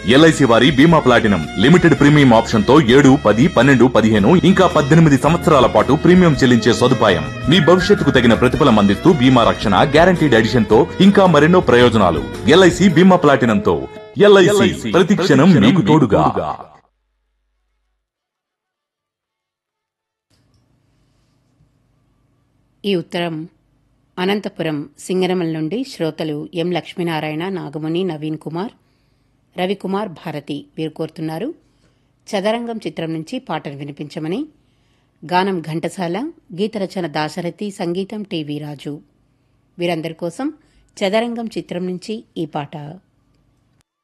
LIC వారి బీమా platinum limited premium option తో ఏడు పది పన్నెండు పదిహేను ఇంకా పద్దెనిమిది సంవత్సరాల పాటు ప్రీమియం చెల్లించే సదుపాయం మీ భవిష్యత్తుకు తగిన ప్రతిఫలం అందిస్తూ బీమా రక్షణ గ్యారంటీడ్ ఎడిషన్ తో ఇంకా మరెన్నో ప్రయోజనాలు ఎల్ఐసి బీమా ప్లాటినం తో ఎల్ఐసి ప్రతి క్షణం మీకు తోడుగా ఈ ఉత్తరం అనంతపురం సింగరమల నుండి శ్రోతలు ఎం లక్ష్మీనారాయణ నాగముని నవీన్ కుమార్ రవికుమార్ భారతి వీరు కోరుతున్నారు చదరంగం చిత్రం నుంచి పాటను వినిపించమని గానం ఘంటసాల గీతరచన దాశరథి సంగీతం టీవీ రాజు వీరందరి కోసం చదరంగం చిత్రం నుంచి ఈ పాట